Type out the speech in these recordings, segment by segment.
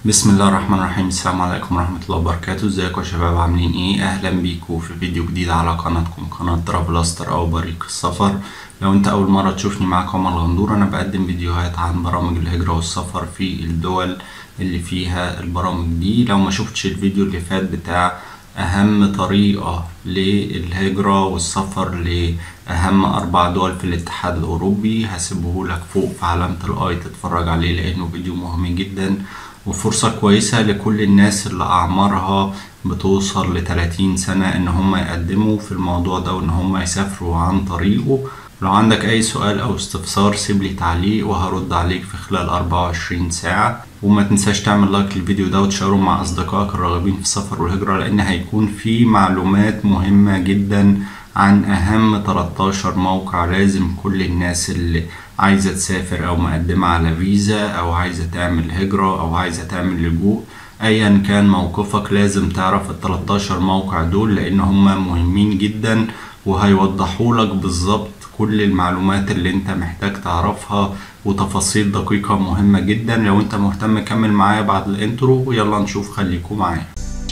بسم الله الرحمن الرحيم السلام عليكم ورحمة الله وبركاته ازيكم يا شباب عاملين ايه اهلا بيكم في فيديو جديد على قناتكم قناة ترافلاستر او بريق السفر لو انت اول مرة تشوفني معاك عمر الغندور انا بقدم فيديوهات عن برامج الهجرة والسفر في الدول اللي فيها البرامج دي لو ما شفتش الفيديو اللي فات بتاع اهم طريقة للهجرة والسفر لأهم أربع دول في الاتحاد الأوروبي هسيبهولك فوق في علامة الآي تتفرج عليه لأنه فيديو مهم جدا وفرصة كويسة لكل الناس اللي أعمارها بتوصل لتلاتين سنة إن هم يقدموا في الموضوع ده وإن هم يسافروا عن طريقه لو عندك أي سؤال أو استفسار سيبلي تعليق وهرد عليك في خلال أربعة وعشرين ساعة وما تنساش تعمل لايك للفيديو ده وتشاره مع أصدقائك الراغبين في السفر والهجرة لأن هيكون في معلومات مهمة جدا عن أهم 13 موقع لازم كل الناس اللي عايزة تسافر أو مقدمة على فيزا أو عايزة تعمل هجرة أو عايزة تعمل لجوء أيا كان موقفك لازم تعرف ال 13 موقع دول لأن هما مهمين جدا وهيوضحولك بالظبط كل المعلومات اللي انت محتاج تعرفها وتفاصيل دقيقة مهمة جدا لو انت مهتم كمل معايا بعد الانترو ويلا نشوف خليكم معايا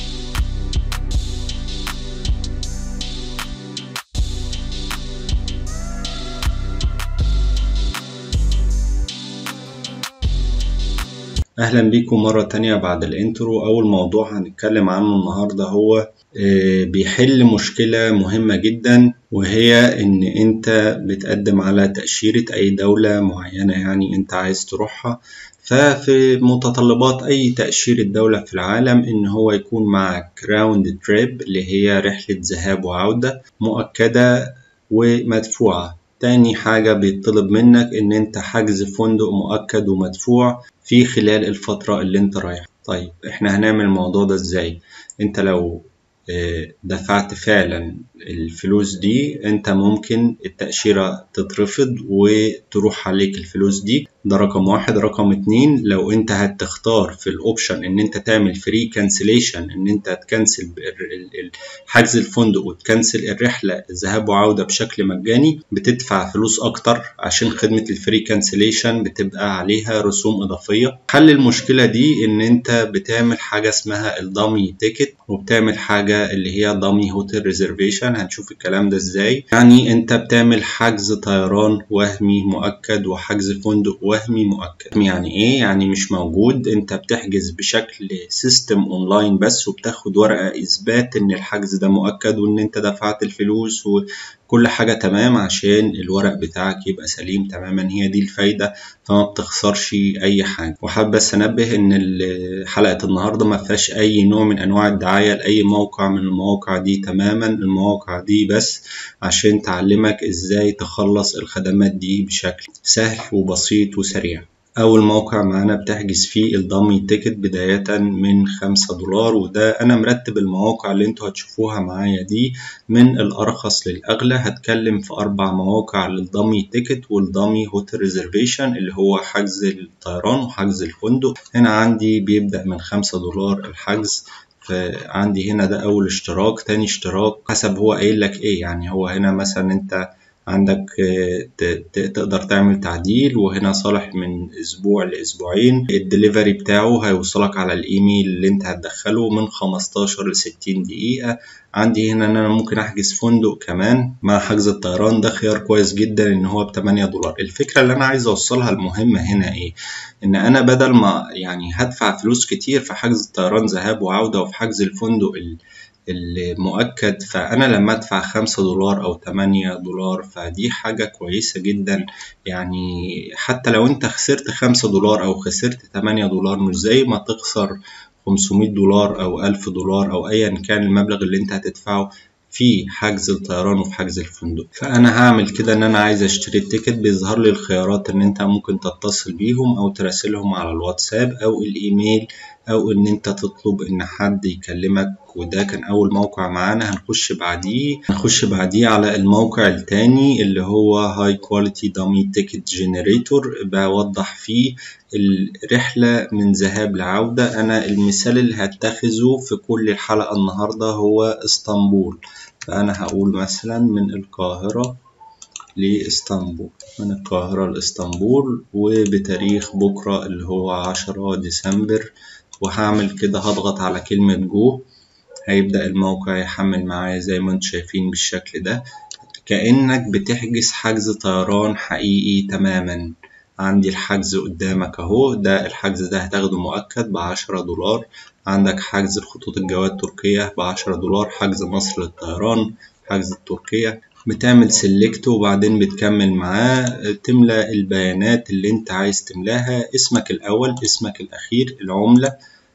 اهلا بيكم مرة تانية بعد الانترو اول موضوع هنتكلم عنه النهاردة هو بيحل مشكلة مهمة جدا وهي ان انت بتقدم على تأشيرة اي دولة معينة يعني انت عايز تروحها ففي متطلبات اي تأشيرة دولة في العالم ان هو يكون معك راوند تريب اللي هي رحلة ذهاب وعودة مؤكدة ومدفوعة تاني حاجة بيطلب منك ان انت حجز فندق مؤكد ومدفوع في خلال الفترة اللي انت رايح طيب احنا هنعمل الموضوع ده ازاي انت لو دفعت فعلا الفلوس دي انت ممكن التأشيرة تترفض وتروح عليك الفلوس دي ده رقم واحد رقم اتنين لو انت هتختار في الاوبشن ان انت تعمل فري كانسليشن ان انت تكنسل حجز الفندق وتكنسل الرحلة ذهاب وعودة بشكل مجاني بتدفع فلوس اكتر عشان خدمة الفري كانسليشن بتبقى عليها رسوم اضافية حل المشكلة دي ان انت بتعمل حاجة اسمها الدامي تيكت وبتعمل حاجة اللي هي دامي هوتيل ريزرفيشن هنشوف الكلام ده ازاي يعني انت بتعمل حجز طيران وهمي مؤكد وحجز فندق وهمي مؤكد يعني ايه يعني مش موجود انت بتحجز بشكل سيستم اونلاين بس وبتاخد ورقة اثبات ان الحجز ده مؤكد وان انت دفعت الفلوس وكل حاجة تمام عشان الورق بتاعك يبقى سليم تماما هي دي الفايدة فما بتخسرش اي حاجة وحابب بس انبه ان حلقة النهاردة ما فيهاش اي نوع من انواع الدعاية لاي موقع من المواقع دي تماما المواقع دي بس عشان تعلمك ازاي تخلص الخدمات دي بشكل سهل وبسيط وسريع أول موقع معانا بتحجز فيه الدامي تيكت بداية من خمسة دولار وده أنا مرتب المواقع اللي انتوا هتشوفوها معايا دي من الأرخص للأغلى هتكلم في أربع مواقع للدامي تيكت والدامي هوتيل ريزرفيشن اللي هو حجز الطيران وحجز الفندق هنا عندي بيبدأ من خمسة دولار الحجز فعندي هنا ده أول اشتراك تاني اشتراك حسب هو قايل لك إيه يعني هو هنا مثلا أنت عندك تقدر تعمل تعديل وهنا صالح من اسبوع لاسبوعين الدليفري بتاعه هيوصلك على الايميل اللي انت هتدخله من 15 ل 60 دقيقة عندي هنا ان انا ممكن احجز فندق كمان مع حجز الطيران ده خيار كويس جدا ان هو ب 8 دولار الفكرة اللي انا عايز اوصلها المهمة هنا ايه ان انا بدل ما يعني هدفع فلوس كتير في حجز الطيران ذهاب وعودة وفي حجز الفندق المؤكد فأنا لما أدفع خمسة دولار أو تمانية دولار فدي حاجة كويسة جدا يعني حتى لو أنت خسرت خمسة دولار أو خسرت تمانية دولار مش زي ما تخسر خمسمية دولار أو ألف دولار أو أيا كان المبلغ اللي أنت هتدفعه في حجز الطيران وفي حجز الفندق فانا هعمل كده ان انا عايز اشتري التيكت بيظهر لي الخيارات ان انت ممكن تتصل بيهم او تراسلهم على الواتساب او الايميل او ان انت تطلب ان حد يكلمك وده كان اول موقع معانا هنخش بعديه هنخش بعديه على الموقع التاني اللي هو هاي كواليتي دامي تيكت جنريتور بوضح فيه الرحلة من ذهاب لعودة أنا المثال اللي هتخذه في كل الحلقة النهاردة هو اسطنبول فأنا هقول مثلا من القاهرة لإسطنبول من القاهرة لإسطنبول وبتاريخ بكرة اللي هو عشرة ديسمبر وهعمل كده هضغط على كلمة جو هيبدأ الموقع يحمل معايا زي ما انتم شايفين بالشكل ده كأنك بتحجز حجز طيران حقيقي تماما عندي الحجز قدامك اهو ده الحجز ده هتاخده مؤكد بعشرة دولار عندك حجز الخطوط الجوية التركية بعشرة دولار حجز مصر للطيران حجز التركية بتعمل سيلكت وبعدين بتكمل معاه تملى البيانات اللي انت عايز تملاها اسمك الاول اسمك الاخير العملة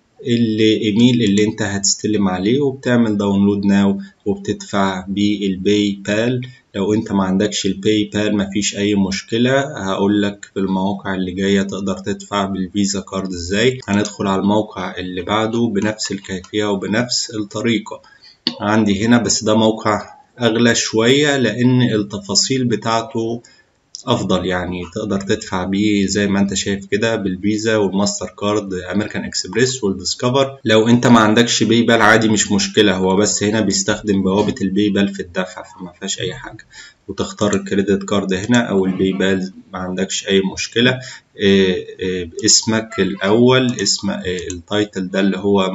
الايميل اللي انت هتستلم عليه وبتعمل داونلود ناو وبتدفع بالباي بال لو انت ما عندكش الباي بال مفيش اي مشكلة هقول لك في المواقع اللي جاية تقدر تدفع بالفيزا كارد ازاي هندخل على الموقع اللي بعده بنفس الكيفية وبنفس الطريقة عندي هنا بس ده موقع اغلى شوية لان التفاصيل بتاعته افضل يعني تقدر تدفع بيه زي ما انت شايف كده بالفيزا والماستر كارد امريكان اكسبريس والديسكفر لو انت ما عندكش باي بال عادي مش مشكله هو بس هنا بيستخدم بوابه الباي بال في الدفع فما فيهاش اي حاجه وتختار الكريدت كارد هنا او الباي بال ما عندكش اي مشكله إيه إيه اسمك الاول اسم إيه التايتل ده اللي هو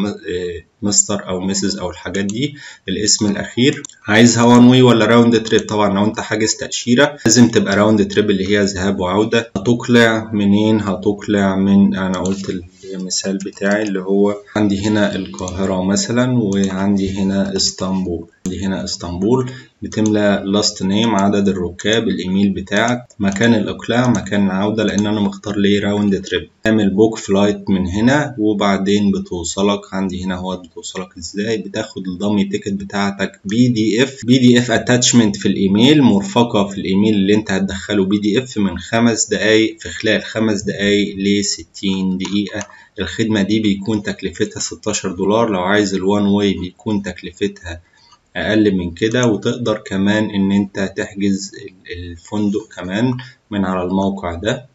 مستر او مسز او الحاجات دي الاسم الاخير عايزها وان واي ولا راوند تريب طبعا لو انت حاجز تاشيره لازم تبقى راوند تريب اللي هي ذهاب وعوده هتقلع منين هتقلع من انا قلت المثال بتاعي اللي هو عندي هنا القاهرة مثلا وعندي هنا اسطنبول عندي هنا اسطنبول بتملى لاست نيم عدد الركاب الايميل بتاعك مكان الاقلاع مكان العودة لان انا مختار ليه راوند تريب تعمل بوك فلايت من هنا وبعدين بتوصلك عندي هنا هو بتوصلك ازاي بتاخد الضمي تيكت بتاعتك بي دي اف بي دي اف اتاتشمنت في الايميل مرفقة في الايميل اللي انت هتدخله بي دي اف من خمس دقايق في خلال خمس دقايق ل 60 دقيقة الخدمة دي بيكون تكلفتها 16 دولار لو عايز الوان واي بيكون تكلفتها أقل من كده وتقدر كمان إن أنت تحجز الفندق كمان من على الموقع ده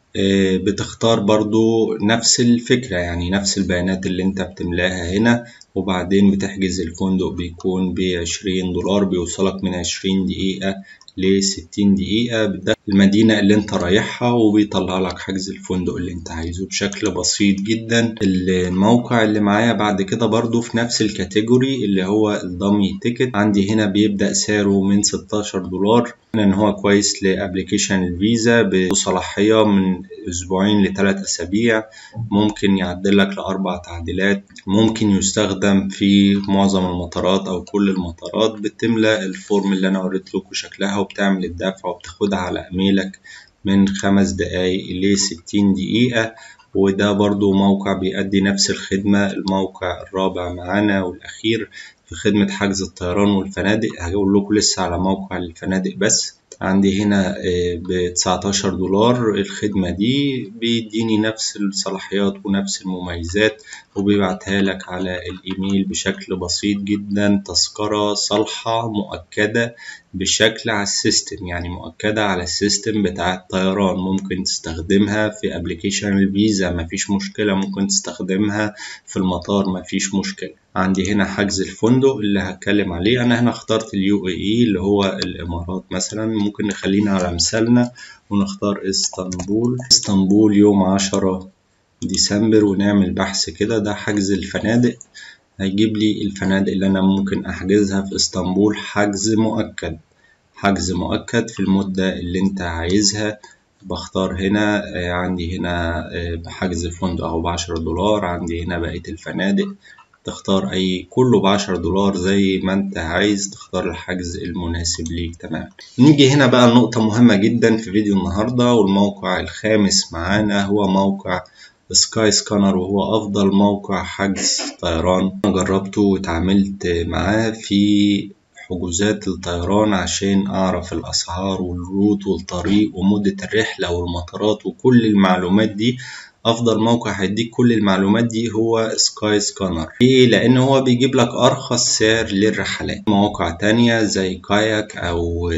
بتختار برضو نفس الفكرة يعني نفس البيانات اللي انت بتملاها هنا وبعدين بتحجز الفندق بيكون بعشرين دولار بيوصلك من عشرين دقيقة لستين دقيقة المدينة اللي انت رايحها وبيطلع لك حجز الفندق اللي انت عايزه بشكل بسيط جدا الموقع اللي معايا بعد كده برضو في نفس الكاتيجوري اللي هو الضمي تيكت عندي هنا بيبدأ سعره من 16 دولار ان هو كويس لابليكيشن الفيزا بصلاحية من اسبوعين لثلاث اسابيع ممكن يعدل لك لاربع تعديلات ممكن يستخدم في معظم المطارات او كل المطارات بتملى الفورم اللي انا وريت لكم شكلها وبتعمل الدفع وبتاخدها على ايميلك من خمس دقايق لستين دقيقة وده برضو موقع بيأدي نفس الخدمة الموقع الرابع معانا والأخير في خدمة حجز الطيران والفنادق هقول لكم لسه على موقع الفنادق بس عندي هنا ب 19 دولار الخدمة دي بيديني نفس الصلاحيات ونفس المميزات وبيبعتها لك على الإيميل بشكل بسيط جدا تذكرة صالحة مؤكدة بشكل على السيستم يعني مؤكدة على السيستم بتاع الطيران ممكن تستخدمها في ابلكيشن الفيزا مفيش مشكلة ممكن تستخدمها في المطار مفيش مشكلة عندي هنا حجز الفندق اللي هتكلم عليه انا هنا اخترت اليو اي اي اللي هو الامارات مثلا ممكن نخلينا على مثالنا ونختار اسطنبول اسطنبول يوم عشرة ديسمبر ونعمل بحث كده ده حجز الفنادق هيجيب لي الفنادق اللي انا ممكن احجزها في اسطنبول حجز مؤكد حجز مؤكد في المدة اللي انت عايزها بختار هنا عندي هنا بحجز الفندق اهو بعشرة دولار عندي هنا بقية الفنادق تختار اي كله بعشرة دولار زي ما انت عايز تختار الحجز المناسب ليك تمام نيجي هنا بقى لنقطة مهمة جدا في فيديو النهاردة والموقع الخامس معانا هو موقع سكاي سكانر وهو أفضل موقع حجز طيران أنا جربته واتعاملت معاه في حجوزات الطيران عشان أعرف الأسعار والروت والطريق ومدة الرحلة والمطارات وكل المعلومات دي افضل موقع هيديك كل المعلومات دي هو سكاي سكانر ليه لان هو بيجيب لك ارخص سعر للرحلات مواقع تانية زي كاياك او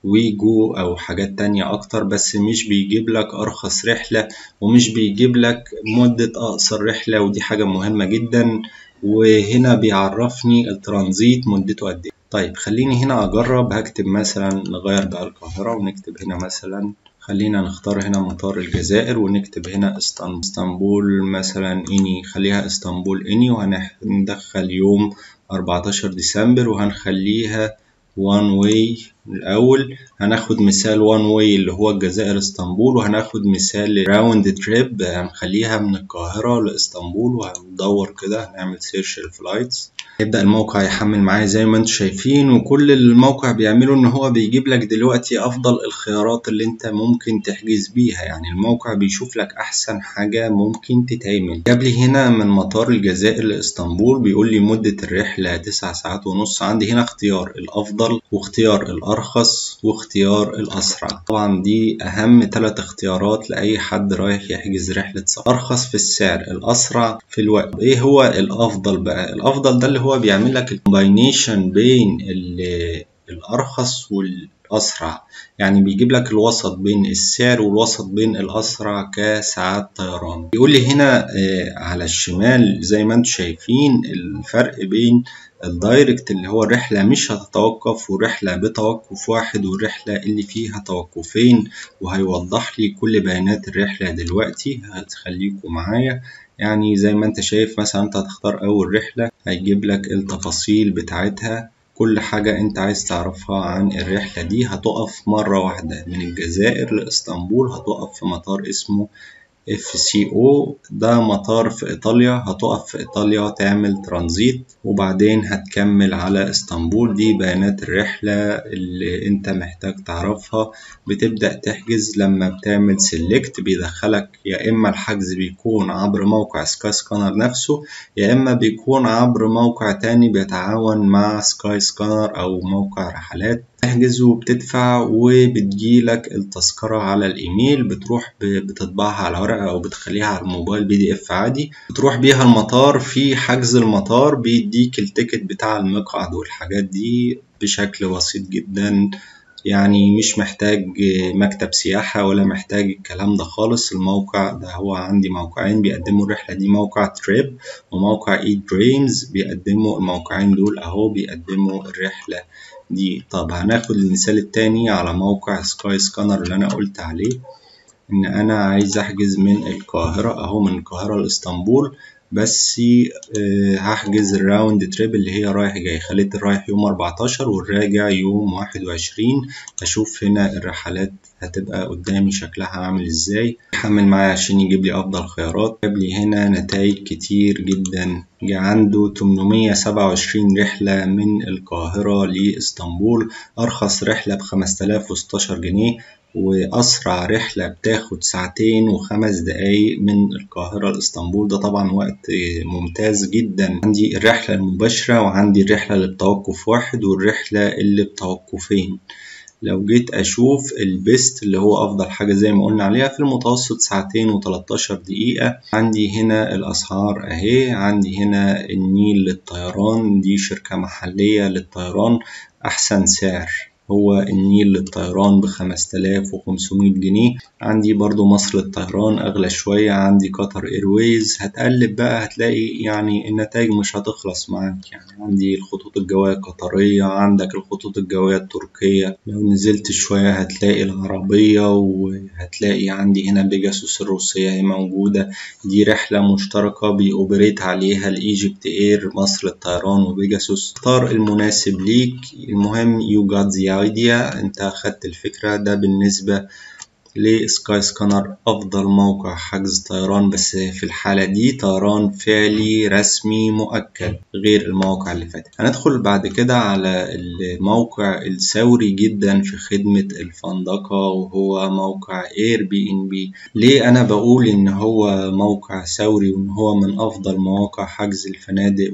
ويجو او حاجات تانية اكتر بس مش بيجيب لك ارخص رحلة ومش بيجيب لك مدة اقصر رحلة ودي حاجة مهمة جدا وهنا بيعرفني الترانزيت مدته قد ايه طيب خليني هنا اجرب هكتب مثلا نغير بقى القاهرة ونكتب هنا مثلا خلينا نختار هنا مطار الجزائر ونكتب هنا اسطنبول مثلا اني خليها اسطنبول اني وهندخل يوم 14 ديسمبر وهنخليها وان واي الأول هناخد مثال وان واي اللي هو الجزائر اسطنبول وهناخد مثال راوند تريب هنخليها من القاهرة لإسطنبول وهندور كده هنعمل سيرش الفلايتس يبدأ الموقع يحمل معايا زي ما انتم شايفين وكل الموقع بيعمله ان هو بيجيب لك دلوقتي افضل الخيارات اللي انت ممكن تحجز بيها يعني الموقع بيشوف لك احسن حاجة ممكن تتعمل جاب لي هنا من مطار الجزائر لاسطنبول بيقول لي مدة الرحلة تسع ساعات ونص عندي هنا اختيار الافضل واختيار الارخص واختيار الاسرع طبعا دي اهم ثلاث اختيارات لاي حد رايح يحجز رحلة سفر ارخص في السعر الاسرع في الوقت ايه هو الافضل بقى الافضل ده اللي هو بيعمل لك الكومباينيشن بين الارخص والاسرع يعني بيجيب لك الوسط بين السعر والوسط بين الاسرع كساعات طيران بيقول لي هنا على الشمال زي ما انتم شايفين الفرق بين الدايركت اللي هو الرحلة مش هتتوقف ورحلة بتوقف واحد والرحلة اللي فيها توقفين وهيوضح لي كل بيانات الرحلة دلوقتي هتخليكم معايا يعني زي ما انت شايف مثلا انت هتختار اول رحلة هيجيب لك التفاصيل بتاعتها كل حاجة انت عايز تعرفها عن الرحلة دي هتقف مرة واحدة من الجزائر لإسطنبول هتقف في مطار اسمه اف سي او ده مطار في ايطاليا هتقف في ايطاليا تعمل ترانزيت وبعدين هتكمل على اسطنبول دي بيانات الرحلة اللي انت محتاج تعرفها بتبدأ تحجز لما بتعمل سيلكت بيدخلك يا اما الحجز بيكون عبر موقع سكاي سكانر نفسه يا اما بيكون عبر موقع تاني بيتعاون مع سكاي سكانر او موقع رحلات تحجز وبتدفع وبتجيلك التذكرة على الإيميل بتروح بتطبعها على ورقة أو بتخليها على الموبايل بي دي إف عادي بتروح بيها المطار في حجز المطار بيديك التيكت بتاع المقعد والحاجات دي بشكل بسيط جدا يعني مش محتاج مكتب سياحة ولا محتاج الكلام ده خالص الموقع ده هو عندي موقعين بيقدموا الرحلة دي موقع تريب وموقع اي دريمز بيقدموا الموقعين دول اهو بيقدموا الرحلة دي طب هناخد المثال التاني على موقع سكاي سكانر اللي انا قلت عليه ان انا عايز احجز من القاهرة اهو من القاهرة لاسطنبول بس هحجز الراوند تريب اللي هي رايح جاي خليت الرايح يوم 14 والراجع يوم 21 اشوف هنا الرحلات هتبقى قدامي شكلها عامل ازاي حمل معايا عشان يجيب لي افضل خيارات جاب لي هنا نتائج كتير جدا جه عنده 827 رحلة من القاهرة لإسطنبول أرخص رحلة ب 5016 جنيه وأسرع رحلة بتاخد ساعتين وخمس دقايق من القاهرة لإسطنبول ده طبعا وقت ممتاز جدا عندي الرحلة المباشرة وعندي الرحلة اللي بتوقف واحد والرحلة اللي بتوقفين لو جيت أشوف البيست اللي هو أفضل حاجة زي ما قلنا عليها في المتوسط ساعتين وتلاتاشر دقيقة عندي هنا الأسعار أهي عندي هنا النيل للطيران دي شركة محلية للطيران أحسن سعر هو النيل للطيران بخمس تلاف وخمسمية جنيه عندي برضو مصر للطيران أغلى شوية عندي قطر إيرويز هتقلب بقى هتلاقي يعني النتائج مش هتخلص معاك يعني عندي الخطوط الجوية القطرية عندك الخطوط الجوية التركية لو نزلت شوية هتلاقي العربية وهتلاقي عندي هنا بيجاسوس الروسية هي موجودة دي رحلة مشتركة بيأوبريت عليها الإيجيبت إير مصر للطيران وبيجاسوس اختار المناسب ليك المهم يو جات ذا ايديا انت اخدت الفكرة ده بالنسبة لسكاي سكانر أفضل موقع حجز طيران بس في الحالة دي طيران فعلي رسمي مؤكد غير المواقع اللي فاتت هندخل بعد كده على الموقع الثوري جدا في خدمة الفندقة وهو موقع اير بي ان بي ليه أنا بقول إن هو موقع ثوري وإن هو من أفضل مواقع حجز الفنادق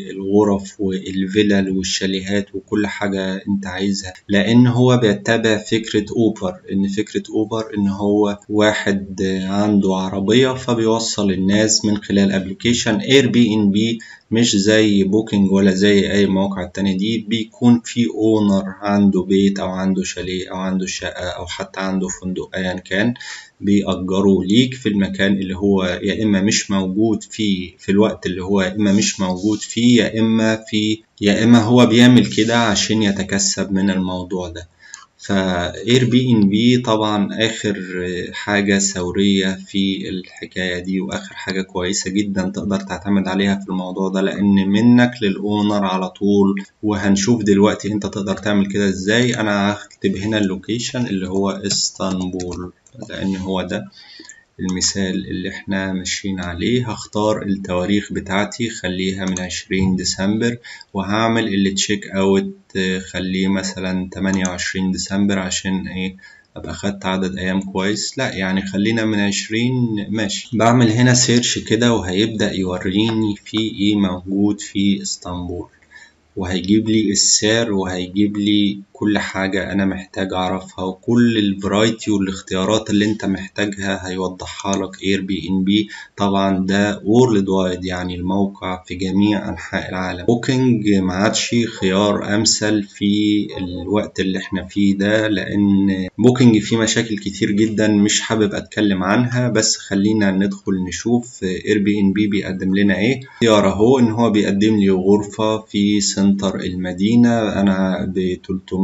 والغرف والفلل والشاليهات وكل حاجة أنت عايزها لأن هو بيتبع فكرة أوبر إن فكرة أوبر ان هو واحد عنده عربية فبيوصل الناس من خلال ابلكيشن اير بي ان بي مش زي بوكينج ولا زي اي مواقع التانية دي بيكون في اونر عنده بيت او عنده شاليه او عنده شقة او حتى عنده فندق ايا كان بيأجروا ليك في المكان اللي هو يا اما مش موجود فيه في الوقت اللي هو يا اما مش موجود فيه يا اما في يا اما هو بيعمل كده عشان يتكسب من الموضوع ده فاير بي ان بي طبعا اخر حاجة ثورية في الحكاية دي واخر حاجة كويسة جدا تقدر تعتمد عليها في الموضوع ده لان منك للاونر على طول وهنشوف دلوقتي انت تقدر تعمل كده ازاي انا هكتب هنا اللوكيشن اللي هو اسطنبول لان هو ده المثال اللي احنا ماشيين عليه هختار التواريخ بتاعتي خليها من عشرين ديسمبر وهعمل اللي تشيك اوت خليه مثلا تمانية وعشرين ديسمبر عشان ايه ابقى خدت عدد ايام كويس لا يعني خلينا من عشرين ماشي بعمل هنا سيرش كده وهيبدأ يوريني في ايه موجود في اسطنبول وهيجيب لي السعر وهيجيب لي كل حاجة أنا محتاج أعرفها وكل الفرايتي والاختيارات اللي أنت محتاجها هيوضحها لك اير بي ان بي طبعا ده وورلد وايد يعني الموقع في جميع أنحاء العالم بوكينج ما عادش خيار أمثل في الوقت اللي احنا فيه ده لأن بوكينج فيه مشاكل كتير جدا مش حابب أتكلم عنها بس خلينا ندخل نشوف اير بي ان بي بيقدم لنا ايه اختيار اهو ان هو بيقدم لي غرفة في سنتر المدينة أنا ب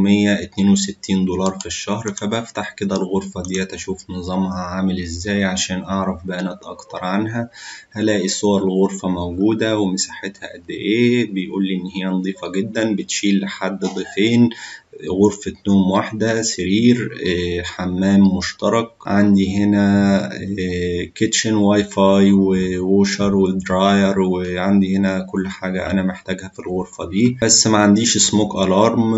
362 دولار في الشهر فبفتح كده الغرفة ديت أشوف نظامها عامل إزاي عشان أعرف بيانات أكتر عنها هلاقي صور الغرفة موجودة ومساحتها قد إيه بيقول لي إن هي نظيفة جدا بتشيل لحد ضيفين غرفة نوم واحدة سرير حمام مشترك عندي هنا كيتشن واي فاي ووشر والدراير وعندي هنا كل حاجة أنا محتاجها في الغرفة دي بس ما عنديش سموك ألارم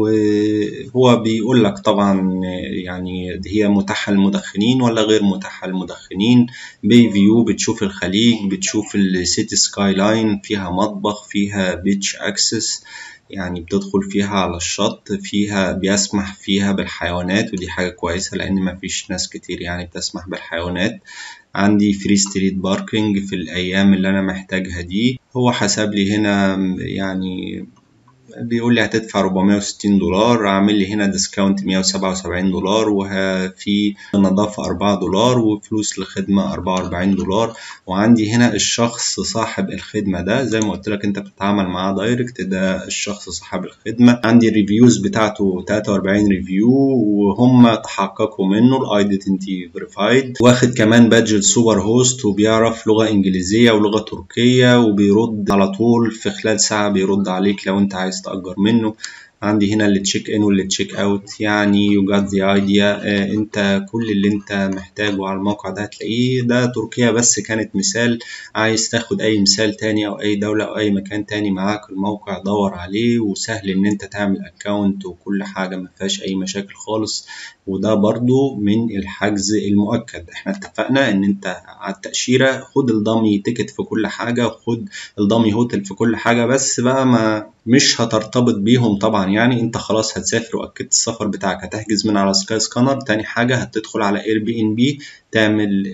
وهو بيقول لك طبعا يعني هي متاحة للمدخنين ولا غير متاحة للمدخنين بي فيو بتشوف الخليج بتشوف السيتي سكاي لاين فيها مطبخ فيها بيتش أكسس يعني بتدخل فيها على الشط فيها بيسمح فيها بالحيوانات ودي حاجة كويسة لأن مفيش ناس كتير يعني بتسمح بالحيوانات عندي فري ستريت باركينج في الأيام اللي أنا محتاجها دي هو حسب لي هنا يعني بيقول لي هتدفع 460 دولار عامل لي هنا ديسكاونت 177 دولار وفي نظافة 4 دولار وفلوس الخدمة 44 دولار وعندي هنا الشخص صاحب الخدمة ده زي ما قلت لك انت بتتعامل معاه دايركت ده الشخص صاحب الخدمة عندي الريفيوز بتاعته 43 ريفيو وهم تحققوا منه الايدنتي فيريفايد واخد كمان بادج السوبر هوست وبيعرف لغة انجليزية ولغة تركية وبيرد على طول في خلال ساعة بيرد عليك لو انت عايز تأجر منه عندي هنا اللي تشيك ان واللي تشيك اوت يعني يو جات ذا ايديا انت كل اللي انت محتاجه على الموقع ده هتلاقيه ده تركيا بس كانت مثال عايز تاخد اي مثال تاني او اي دولة او اي مكان تاني معاك الموقع دور عليه وسهل ان انت تعمل اكونت وكل حاجة ما فيهاش اي مشاكل خالص وده برضو من الحجز المؤكد احنا اتفقنا ان انت على التأشيرة خد الضامي تيكت في كل حاجة خد الضامي هوتل في كل حاجة بس بقى ما مش هترتبط بيهم طبعا يعني انت خلاص هتسافر واكدت السفر بتاعك هتحجز من على سكاي سكانر تاني حاجة هتدخل على اير بي ان بي تعمل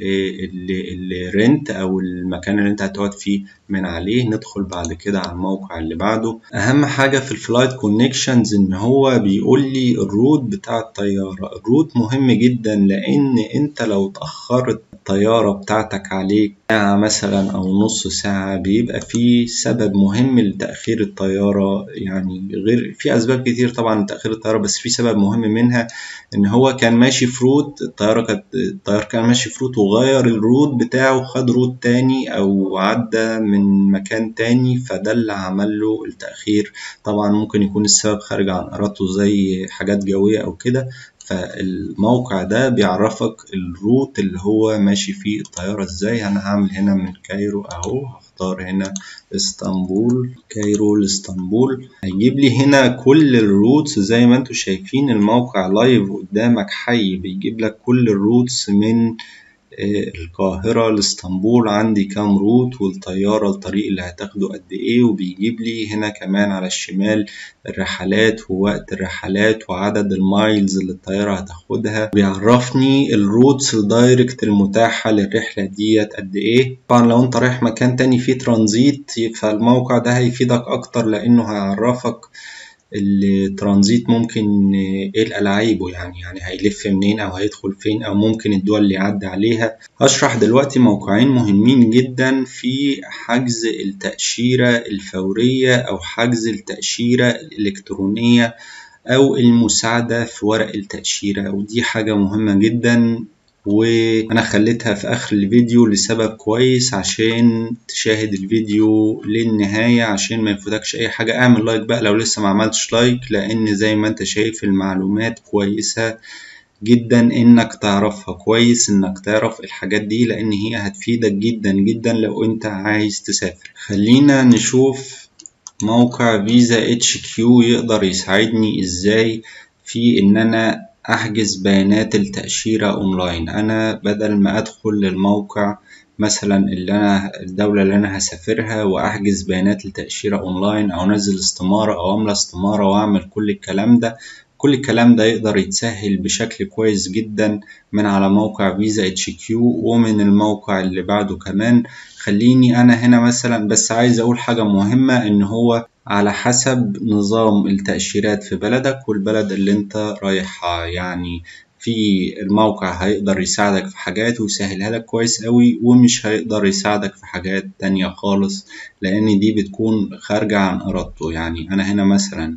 الرنت او المكان اللي انت هتقعد فيه من عليه ندخل بعد كده على الموقع اللي بعده اهم حاجة في الفلايت كونكشنز ان هو بيقول لي الروت بتاع الطيارة الروت مهم جدا لان انت لو اتأخرت الطيارة بتاعتك عليك ساعة مثلا أو نص ساعة بيبقى في سبب مهم لتأخير الطيارة يعني غير في أسباب كتير طبعا لتأخير الطيارة بس في سبب مهم منها إن هو كان ماشي في روت الطيارة كانت الطيار كان ماشي في روت وغير الروت بتاعه خد روت تاني أو عدى من مكان تاني فده اللي عمل له التأخير طبعا ممكن يكون السبب خارج عن إرادته زي حاجات جوية أو كده فالموقع ده بيعرفك الروت اللي هو ماشي فيه الطيارة ازاي انا هعمل هنا من كايرو اهو هختار هنا اسطنبول كايرو لاسطنبول هيجيب لي هنا كل الروتس زي ما انتم شايفين الموقع لايف قدامك حي بيجيب لك كل الروتس من القاهرة لاسطنبول عندي كام روت والطيارة الطريق اللي هتاخده قد ايه وبيجيب لي هنا كمان على الشمال الرحلات ووقت الرحلات وعدد المايلز اللي الطيارة هتاخدها بيعرفني الروتس الدايركت المتاحة للرحلة ديت قد ايه طبعا لو انت رايح مكان تاني فيه ترانزيت فالموقع ده هيفيدك اكتر لانه هيعرفك الترانزيت ممكن ايه الالعابه يعني يعني هيلف منين او هيدخل فين او ممكن الدول اللي يعدي عليها هشرح دلوقتي موقعين مهمين جدا في حجز التأشيرة الفورية او حجز التأشيرة الالكترونية أو المساعدة في ورق التأشيرة ودي حاجة مهمة جدا وأنا خليتها في آخر الفيديو لسبب كويس عشان تشاهد الفيديو للنهاية عشان ما يفوتكش أي حاجة اعمل لايك بقى لو لسه ما عملتش لايك لأن زي ما أنت شايف المعلومات كويسة جدا انك تعرفها كويس انك تعرف الحاجات دي لان هي هتفيدك جدا جدا لو انت عايز تسافر خلينا نشوف موقع فيزا اتش كيو يقدر يساعدني ازاي في ان انا احجز بيانات التأشيرة اونلاين انا بدل ما ادخل للموقع مثلا اللي انا الدولة اللي انا هسافرها واحجز بيانات التأشيرة اونلاين او انزل استمارة او املى استمارة واعمل كل الكلام ده كل الكلام ده يقدر يتسهل بشكل كويس جدا من على موقع فيزا اتش كيو ومن الموقع اللي بعده كمان خليني انا هنا مثلا بس عايز اقول حاجة مهمة ان هو على حسب نظام التأشيرات في بلدك والبلد اللي انت رايحها يعني في الموقع هيقدر يساعدك في حاجات ويسهلها لك كويس قوي ومش هيقدر يساعدك في حاجات تانية خالص لان دي بتكون خارجة عن ارادته يعني انا هنا مثلا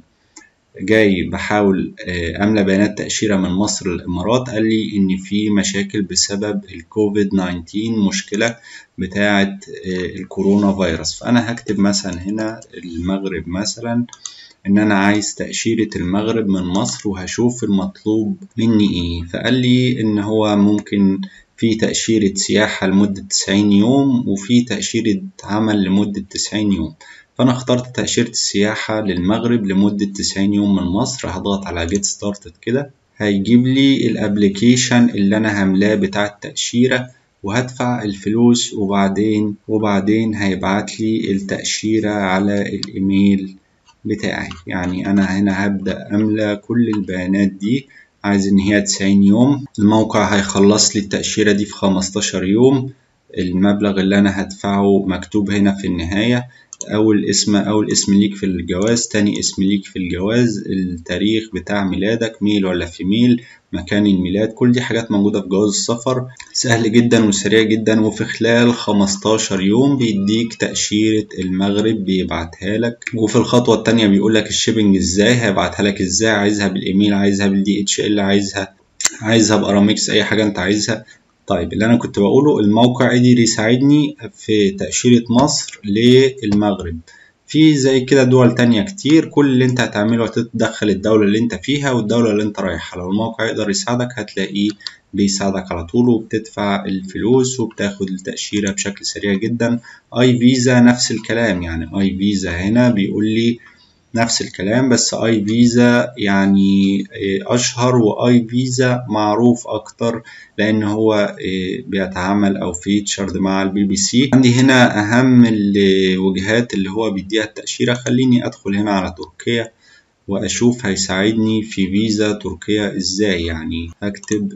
جاي بحاول املى بيانات تاشيره من مصر للامارات قال لي ان في مشاكل بسبب الكوفيد 19 مشكله بتاعه الكورونا فيروس فانا هكتب مثلا هنا المغرب مثلا ان انا عايز تاشيره المغرب من مصر وهشوف المطلوب مني ايه فقال لي ان هو ممكن في تأشيرة سياحة لمدة 90 يوم وفي تأشيرة عمل لمدة 90 يوم فأنا اخترت تأشيرة السياحة للمغرب لمدة 90 يوم من مصر هضغط على جيت ستارتد كده هيجيب لي الابليكيشن اللي أنا هملاه بتاع التأشيرة وهدفع الفلوس وبعدين وبعدين هيبعت لي التأشيرة على الإيميل بتاعي يعني أنا هنا هبدأ أملى كل البيانات دي عايز إن هي 90 يوم الموقع هيخلص لي التأشيرة دي في 15 يوم المبلغ اللي أنا هدفعه مكتوب هنا في النهاية أول اسم أول اسم ليك في الجواز تاني اسم ليك في الجواز التاريخ بتاع ميلادك ميل ولا فيميل مكان الميلاد كل دي حاجات موجودة في جواز السفر سهل جدا وسريع جدا وفي خلال 15 يوم بيديك تأشيرة المغرب بيبعتها لك وفي الخطوة التانية بيقولك الشيبنج ازاي هيبعتها لك ازاي عايزها بالايميل عايزها بالدي اتش ال عايزها عايزها بارامكس اي حاجة انت عايزها طيب اللي انا كنت بقوله الموقع قدر يساعدني في تأشيرة مصر للمغرب في زي كده دول تانية كتير كل اللي انت هتعمله هتدخل الدولة اللي انت فيها والدولة اللي انت رايحها لو الموقع يقدر يساعدك هتلاقيه بيساعدك على طول وبتدفع الفلوس وبتاخد التأشيرة بشكل سريع جدا اي فيزا نفس الكلام يعني اي فيزا هنا بيقول لي نفس الكلام بس اي فيزا يعني اشهر واي فيزا معروف اكتر لان هو بيتعامل او فيتشرد مع البي بي سي عندي هنا اهم الوجهات اللي هو بيديها التأشيرة خليني ادخل هنا على تركيا واشوف هيساعدني في فيزا تركيا ازاي يعني هكتب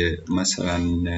مثلا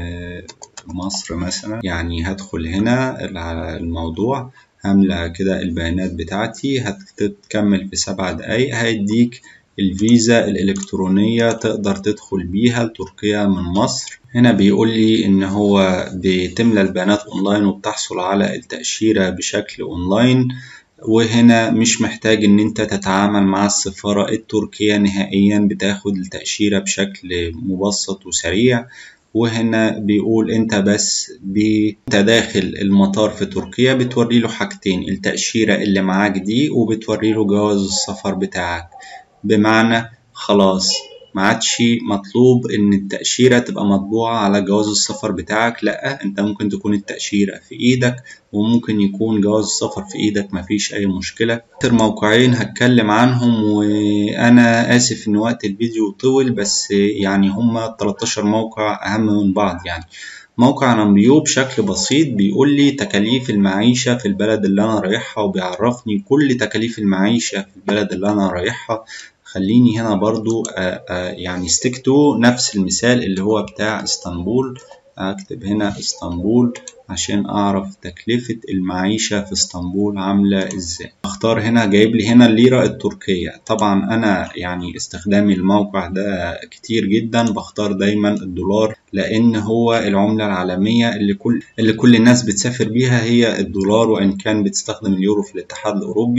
مصر مثلا يعني هدخل هنا على الموضوع هملى كده البيانات بتاعتي هتكمل في سبع دقايق هيديك الفيزا الإلكترونية تقدر تدخل بيها لتركيا من مصر هنا بيقول لي إن هو بتملى البيانات أونلاين وبتحصل على التأشيرة بشكل أونلاين وهنا مش محتاج إن أنت تتعامل مع السفارة التركية نهائيا بتاخد التأشيرة بشكل مبسط وسريع وهنا بيقول انت بس انت داخل المطار في تركيا بتوري له حاجتين التأشيرة اللي معاك دي وبتوري له جواز السفر بتاعك بمعنى خلاص ما عادش مطلوب ان التأشيرة تبقى مطبوعة على جواز السفر بتاعك لا انت ممكن تكون التأشيرة في ايدك وممكن يكون جواز السفر في ايدك مفيش اي مشكلة اخر موقعين هتكلم عنهم وانا اسف ان وقت الفيديو طول بس يعني هما 13 موقع اهم من بعض يعني موقع نمبيو بشكل بسيط بيقول لي تكاليف المعيشة في البلد اللي أنا رايحها وبيعرفني كل تكاليف المعيشة في البلد اللي أنا رايحها خليني هنا برضو آآ آآ يعني ستيكتو نفس المثال اللي هو بتاع اسطنبول اكتب هنا اسطنبول عشان اعرف تكلفة المعيشة في اسطنبول عاملة ازاي اختار هنا جايب لي هنا الليرة التركية طبعا انا يعني استخدامي الموقع ده كتير جدا بختار دايما الدولار لان هو العملة العالمية اللي كل اللي كل الناس بتسافر بيها هي الدولار وان كان بتستخدم اليورو في الاتحاد الاوروبي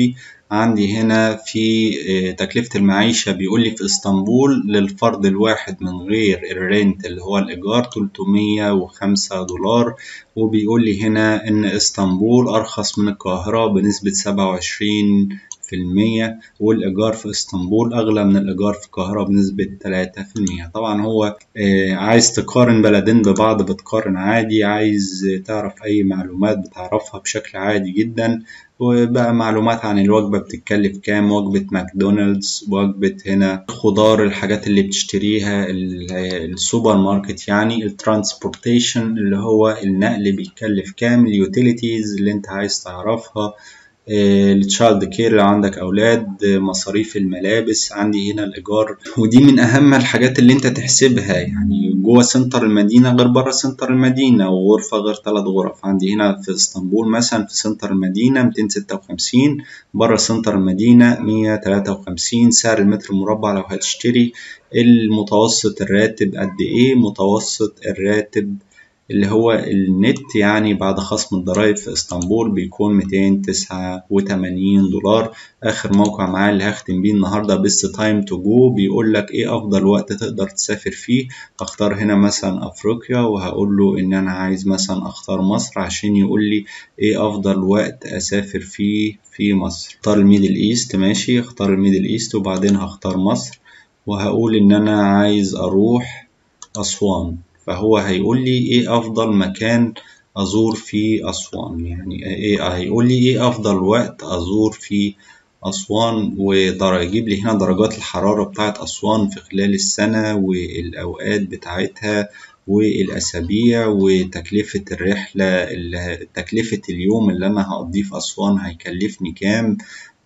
عندي هنا في تكلفة المعيشة بيقول لي في اسطنبول للفرد الواحد من غير الرنت اللي هو الإيجار 305 دولار وبيقول لي هنا إن اسطنبول أرخص من القاهرة بنسبة 27 في المية والإيجار في اسطنبول أغلى من الإيجار في القاهرة بنسبة تلاتة في المية طبعا هو عايز تقارن بلدين ببعض بتقارن عادي عايز تعرف أي معلومات بتعرفها بشكل عادي جدا وبقى معلومات عن الوجبة بتتكلف كام وجبة ماكدونالدز وجبة هنا خضار الحاجات اللي بتشتريها السوبر ماركت يعني الترانسبورتيشن اللي هو النقل بيتكلف كام اليوتيليتيز اللي انت عايز تعرفها التشايلد كير لو عندك اولاد مصاريف الملابس عندي هنا الايجار ودي من اهم الحاجات اللي انت تحسبها يعني جوه سنتر المدينه غير بره سنتر المدينه وغرفه غير ثلاث غرف عندي هنا في اسطنبول مثلا في سنتر المدينه 256 بره سنتر المدينه 153 سعر المتر المربع لو هتشتري المتوسط الراتب قد ايه متوسط الراتب اللي هو النت يعني بعد خصم الضرايب في اسطنبول بيكون 289 دولار اخر موقع معايا اللي هختم بيه النهارده بيست تايم تو جو بيقول لك ايه افضل وقت تقدر تسافر فيه اختار هنا مثلا افريقيا وهقول له ان انا عايز مثلا اختار مصر عشان يقول لي ايه افضل وقت اسافر فيه في مصر اختار الميدل ايست ماشي اختار الميدل ايست وبعدين هختار مصر وهقول ان انا عايز اروح اسوان فهو هيقول لي ايه افضل مكان ازور فيه اسوان يعني ايه هيقول لي ايه افضل وقت ازور فيه اسوان ويجيب لي هنا درجات الحراره بتاعت اسوان في خلال السنه والاوقات بتاعتها والاسابيع وتكلفه الرحله تكلفه اليوم اللي انا هقضيه في اسوان هيكلفني كام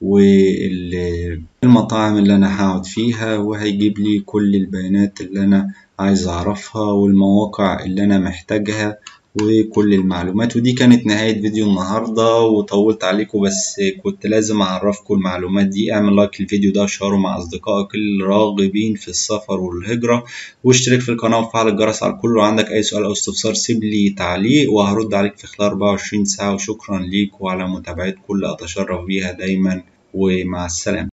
والمطاعم اللي انا هقعد فيها وهيجيب لي كل البيانات اللي انا عايز اعرفها والمواقع اللي انا محتاجها وكل المعلومات ودي كانت نهاية فيديو النهاردة وطولت عليكم بس كنت لازم أعرفكم المعلومات دي اعمل لايك للفيديو ده وشاره مع أصدقائك الراغبين في السفر والهجرة واشترك في القناة وفعل الجرس على الكل لو عندك أي سؤال أو استفسار سيب لي تعليق وهرد عليك في خلال 24 ساعة وشكرا ليك وعلى متابعتكم اللي أتشرف بيها دايما ومع السلامة